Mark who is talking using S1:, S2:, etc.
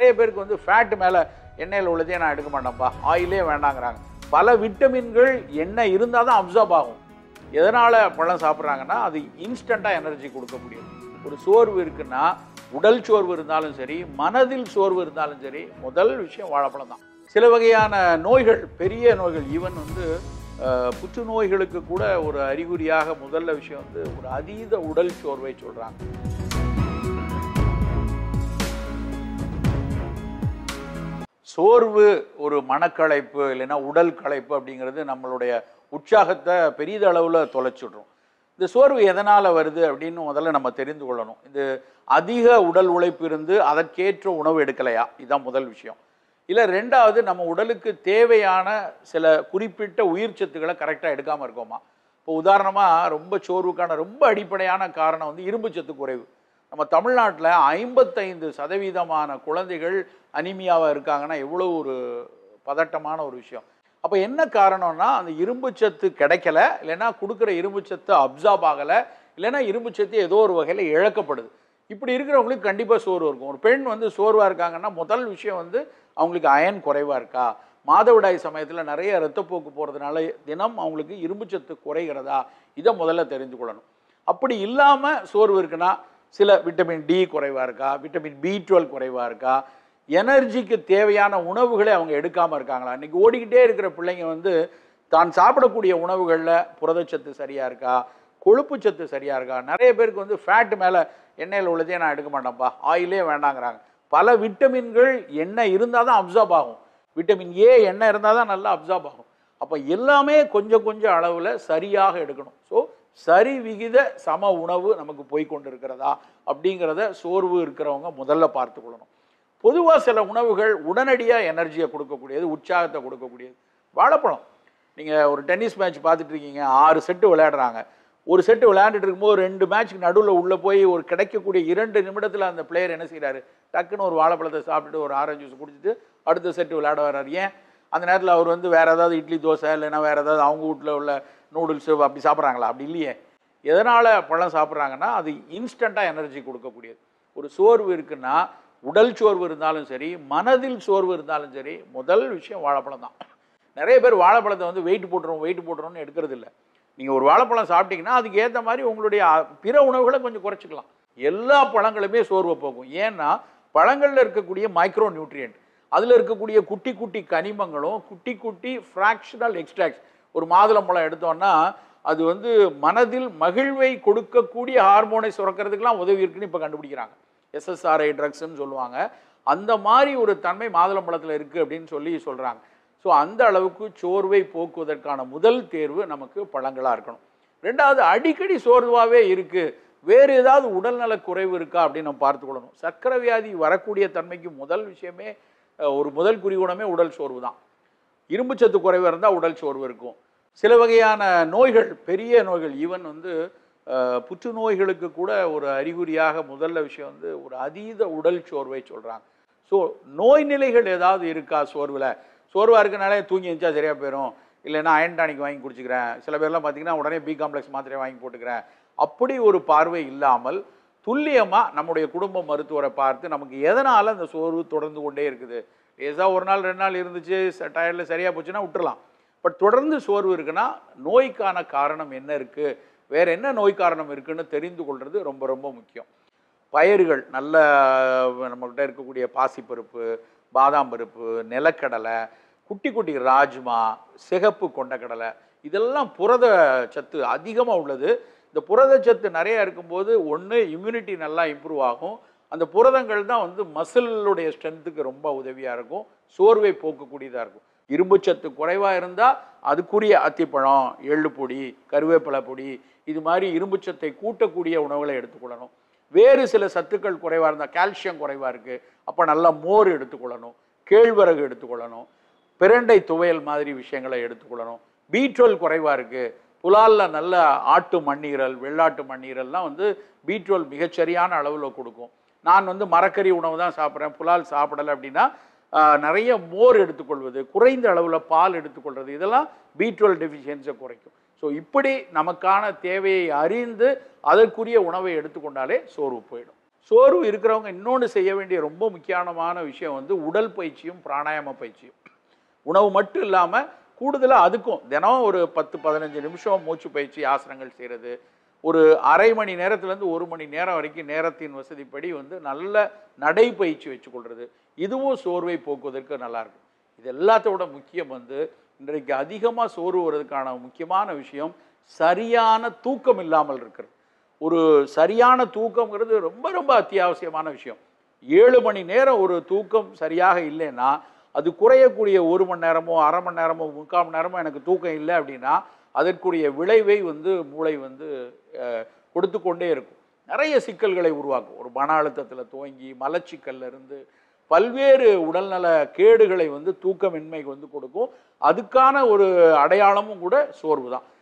S1: நிறைய பேருக்கு வந்து ஃபேட் மேலே எண்ணெயில் உள்ளதே நான் எடுக்க மாட்டேன்ப்பா ஆயிலே வேண்டாங்கிறாங்க பல விட்டமின்கள் எண்ணெய் இருந்தால் தான் அப்சார்ப் ஆகும் எதனால் பழம் சாப்பிட்றாங்கன்னா அது இன்ஸ்டண்ட்டாக எனர்ஜி கொடுக்க முடியும் ஒரு சோர்வு இருக்குன்னா உடல் சோர்வு இருந்தாலும் சரி மனதில் சோர்வு இருந்தாலும் சரி முதல் விஷயம் வாழைப்பழம் தான் சில வகையான நோய்கள் பெரிய நோய்கள் ஈவன் வந்து அஹ், புற்றுநோய்களுக்கு கூட ஒரு அறிகுறியாக முதல்ல விஷயம் வந்து ஒரு அதீத உடல் சோர்வை சொல்கிறாங்க சோர்வு ஒரு மனக்களைப்பு இல்லைன்னா உடல் களைப்பு அப்படிங்கிறது நம்மளுடைய உற்சாகத்தை பெரிய அளவில் தொலைச்சிடுறோம் இந்த சோர்வு எதனால் வருது அப்படின்னு முதல்ல நம்ம தெரிந்து கொள்ளணும் இது அதிக உடல் உழைப்பு இருந்து அதற்கேற்ற உணவு எடுக்கலையா இதுதான் முதல் விஷயம் இல்லை ரெண்டாவது நம்ம உடலுக்கு தேவையான சில குறிப்பிட்ட உயிர் சத்துக்களை கரெக்டாக எடுக்காமல் இருக்கோமா இப்போ உதாரணமாக ரொம்ப சோர்வுக்கான ரொம்ப அடிப்படையான காரணம் வந்து இரும்பு சத்து குறைவு நம்ம தமிழ்நாட்டில் ஐம்பத்தைந்து சதவீதமான குழந்தைகள் அனிமியாவாக இருக்காங்கன்னா எவ்வளோ ஒரு பதட்டமான ஒரு விஷயம் அப்போ என்ன காரணம்னா அந்த இரும்பு சத்து கிடைக்கல இல்லைன்னா கொடுக்குற இரும்பு சத்து அப்சார்ப் ஆகலை இல்லைன்னா இரும்பு சத்து ஏதோ ஒரு வகையில் இழக்கப்படுது இப்படி இருக்கிறவங்களுக்கு கண்டிப்பாக சோர்வு இருக்கும் ஒரு பெண் வந்து சோர்வாக இருக்காங்கன்னா முதல் விஷயம் வந்து அவங்களுக்கு அயன் குறைவாக இருக்கா மாதவிடாய் சமயத்தில் நிறைய ரத்தப்போக்கு போகிறதுனால தினம் அவங்களுக்கு இரும்பு சத்து குறைகிறதா இதை முதல்ல தெரிந்து கொள்ளணும் அப்படி இல்லாமல் சோர்வு இருக்குன்னா சில விட்டமின் டி குறைவாக இருக்கா விட்டமின் பி டுவெல் குறைவாக இருக்கா எனர்ஜிக்கு தேவையான உணவுகளை அவங்க எடுக்காமல் இருக்காங்களா இன்னைக்கு ஓடிக்கிட்டே இருக்கிற பிள்ளைங்க வந்து தான் சாப்பிடக்கூடிய உணவுகளில் புரதச்சத்து சரியாக இருக்கா கொழுப்பு சத்து சரியாக இருக்கா நிறைய பேருக்கு வந்து ஃபேட் மேலே எண்ணெயில் உள்ளதே நான் எடுக்க மாட்டேன்ப்பா ஆயிலே வேண்டாங்கிறாங்க பல விட்டமின்கள் எண்ணெய் இருந்தால் தான் அப்சார்ப் ஆகும் விட்டமின் ஏ எண்ணெய் இருந்தால் தான் நல்லா அப்சார்ப் ஆகும் அப்போ எல்லாமே கொஞ்சம் கொஞ்சம் அளவில் சரியாக எடுக்கணும் ஸோ சரி விகித சம உணவு நமக்கு போய் கொண்டு இருக்கிறதா அப்படிங்கிறத சோர்வு இருக்கிறவங்க முதல்ல பார்த்துக்கொள்ளணும் பொதுவாக சில உணவுகள் உடனடியாக எனர்ஜியை கொடுக்கக்கூடியது உற்சாகத்தை கொடுக்கக்கூடியது வாழைப்பழம் நீங்கள் ஒரு டென்னிஸ் மேட்ச் பார்த்துட்டு இருக்கீங்க ஆறு செட்டு விளையாடுறாங்க ஒரு செட்டு விளையாண்டுட்டு இருக்கும்போது ரெண்டு மேட்ச்க்கு நடுவில் உள்ளே போய் ஒரு கிடைக்கக்கூடிய இரண்டு நிமிடத்தில் அந்த பிளேயர் என்ன செய்கிறாரு டக்குன்னு ஒரு வாழைப்பழத்தை சாப்பிட்டுட்டு ஒரு ஆரஞ்சு ஜூஸ் குடிச்சிட்டு அடுத்த செட்டு விளையாட வர்றாரு ஏன் அந்த நேரத்தில் அவர் வந்து வேறு ஏதாவது இட்லி தோசை இல்லைன்னா வேறு ஏதாவது அவங்க வீட்டில் உள்ள நூடுல்ஸு அப்படி சாப்பிட்றாங்களா அப்படி இல்லையே எதனால் பழம் சாப்பிட்றாங்கன்னா அது இன்ஸ்டண்ட்டாக எனர்ஜி கொடுக்கக்கூடியது ஒரு சோர்வு இருக்குன்னா உடல் சோர்வு இருந்தாலும் சரி மனதில் சோர்வு இருந்தாலும் சரி முதல் விஷயம் வாழைப்பழம் தான் நிறைய பேர் வாழைப்பழத்தை வந்து வெயிட் போட்டுரும் வெயிட் போட்டுரும்னு எடுக்கிறது இல்லை நீங்கள் ஒரு வாழைப்பழம் சாப்பிட்டீங்கன்னா அதுக்கு ஏற்ற மாதிரி உங்களுடைய அ- பிற உணவுகளை கொஞ்சம் குறைச்சிக்கலாம் எல்லா பழங்களுமே சோர்வை போகும் ஏன்னா பழங்களில் இருக்கக்கூடிய மைக்ரோ நியூட்ரியன்ட் அதில் இருக்கக்கூடிய குட்டி குட்டி கனிமங்களும் குட்டி குட்டி ஃப்ராக்ஷனல் எக்ஸ்ட்ராக்ட்ஸ் ஒரு மாதுளம்பழம் எடுத்தோம்னா அது வந்து மனதில் மகிழ்வை கொடுக்கக்கூடிய ஹார்மோனை சுரக்கிறதுக்கெல்லாம் உதவி இருக்குன்னு இப்போ கண்டுபிடிக்கிறாங்க எஸ்எஸ்ஆர்ஐ ட்ரக்ஸ்ன்னு சொல்லுவாங்க அந்த மாதிரி ஒரு தன்மை மாதுளம்பழத்தில் இருக்குது அப்படின்னு சொல்லி சொல்கிறாங்க ஸோ அந்த அளவுக்கு சோர்வை போக்குவதற்கான முதல் தேர்வு நமக்கு பழங்களாக இருக்கணும் ரெண்டாவது அடிக்கடி சோர்வாகவே இருக்குது வேறு ஏதாவது உடல்நல குறைவு இருக்கா அப்படின்னு நம்ம பார்த்துக்கொள்ளணும் சர்க்கரை வியாதி வரக்கூடிய தன்மைக்கு முதல் விஷயமே அஹ், ஒரு முதல் குறிகுணமே உடல் சோர்வு தான் இரும்புச்சத்து குறைவு இருந்தால் உடல் சோர்வு இருக்கும் சில வகையான நோய்கள் பெரிய நோய்கள் ஈவன் வந்து அஹ், புற்றுநோய்களுக்கு கூட ஒரு அறிகுறியாக முதல்ல விஷயம் வந்து ஒரு அதீத உடல் சோர்வை சொல்கிறாங்க ஸோ நோய் நிலைகள் ஏதாவது இருக்கா சோர்வில் சோர்வாக இருக்கனாலே தூங்கி எழுந்தா சரியாக போயிடும் இல்லைன்னா அயன் டானிக் வாங்கி குடிச்சிக்கிறேன் சில பேர்லாம் பார்த்தீங்கன்னா உடனே பி காம்ப்ளெக்ஸ் மாத்திரையை வாங்கி போட்டுக்கிறேன் அப்படி ஒரு பார்வை இல்லாமல் துல்லியமாக நம்முடைய குடும்ப மருத்துவரை பார்த்து நமக்கு எதனால் அந்த சோர்வு தொடர்ந்து கொண்டே இருக்குது லேசாக ஒரு நாள் ரெண்டு நாள் இருந்துச்சு டயர்டில் சரியாக போச்சுன்னா விட்டுறலாம் பட் தொடர்ந்து சோர்வு இருக்குன்னா நோய்க்கான காரணம் என்ன இருக்குது வேற என்ன நோய் காரணம் இருக்குன்னு தெரிந்து கொள்வது ரொம்ப ரொம்ப முக்கியம் பயிர்கள் நல்ல நம்மகிட்ட இருக்கக்கூடிய பாசிப்பருப்பு பாதாம் பருப்பு நிலக்கடலை குட்டி குட்டி ராஜ்மா சிகப்பு கொண்டக்கடலை இதெல்லாம் புரத சத்து அதிகமாக உள்ளது இந்த புரத சத்து நிறைய இருக்கும்போது ஒன்று இம்யூனிட்டி நல்லா இம்ப்ரூவ் ஆகும் அந்த புரதங்கள் தான் வந்து மசிலுடைய ஸ்ட்ரென்த்துக்கு ரொம்ப உதவியாக இருக்கும் சோர்வை போக்கக்கூடியதாக இருக்கும் இரும்பு சத்து குறைவாக இருந்தால் அதுக்குரிய அத்திப்பழம் எள்ளு பொடி கருவேப்பிலை பொடி இது மாதிரி இரும்பு சத்தை கூட்டக்கூடிய உணவுகளை எடுத்துக்கொள்ளணும் வேறு சில சத்துக்கள் குறைவாக இருந்தால் கால்சியம் குறைவாக இருக்குது அப்போ நல்லா மோர் எடுத்துக்கொள்ளணும் கேழ்வரகு எடுத்துக்கொள்ளணும் பிரண்டை துவையல் மாதிரி விஷயங்களை எடுத்துக்கொள்ளணும் பி டுவெல் குறைவாக இருக்குது புலாலில் நல்ல ஆட்டு மண்ணீரல் வெள்ளாட்டு மண்ணீரல்லாம் வந்து பி டுவெல் மிகச்சரியான அளவில் கொடுக்கும் நான் வந்து மரக்கறி உணவு தான் சாப்பிட்றேன் புலால் சாப்பிடலை அப்படின்னா ஆஹ், நிறைய மோர் எடுத்துக்கொள்வது குறைந்த அளவில் பால் எடுத்துக்கொள்வது இதெல்லாம் பி டுவெல் டெஃபிஷியன்ஸை குறைக்கும் ஸோ இப்படி நமக்கான தேவையை அறிந்து அதற்குரிய உணவை எடுத்துக்கொண்டாலே சோர்வு போயிடும் சோர்வு இருக்கிறவங்க இன்னொன்று செய்ய வேண்டிய ரொம்ப முக்கியமான விஷயம் வந்து உடல் பயிற்சியும் பிராணாயாம பயிற்சியும் உணவு மட்டும் இல்லாமல் கூடுதலாக அதுக்கும் தினம் ஒரு பத்து பதினஞ்சு நிமிஷம் மூச்சு பயிற்சி ஆசனங்கள் செய்கிறது ஒரு அரை மணி நேரத்துலேருந்து ஒரு மணி நேரம் வரைக்கும் நேரத்தின் வசதிப்படி வந்து நல்ல நடைப்பயிற்சி வச்சுக்கொள்கிறது இதுவும் சோர்வை போக்குவதற்கு நல்லா இருக்கும் இது எல்லாத்தோட முக்கியம் வந்து இன்றைக்கு அதிகமாக சோர்வு வர்றதுக்கான முக்கியமான விஷயம் சரியான தூக்கம் இல்லாமல் இருக்கிறது ஒரு சரியான தூக்கம்ங்கிறது ரொம்ப ரொம்ப அத்தியாவசியமான விஷயம் ஏழு மணி நேரம் ஒரு தூக்கம் சரியாக இல்லைன்னா அது குறையக்கூடிய ஒரு மணி நேரமோ அரை மணி நேரமோ முக்கால் மணி நேரமோ எனக்கு தூக்கம் இல்லை அப்படின்னா அதற்குரிய விளைவை வந்து மூளை வந்து அஹ், கொடுத்து கொண்டே இருக்கும் நிறைய சிக்கல்களை உருவாக்கும் ஒரு மன அழுத்தத்தில் துவங்கி மலச்சிக்கல்ல இருந்து பல்வேறு உடல்நல கேடுகளை வந்து தூக்கமின்மை வந்து கொடுக்கும் அதுக்கான ஒரு அடையாளமும் கூட சோர்வு தான்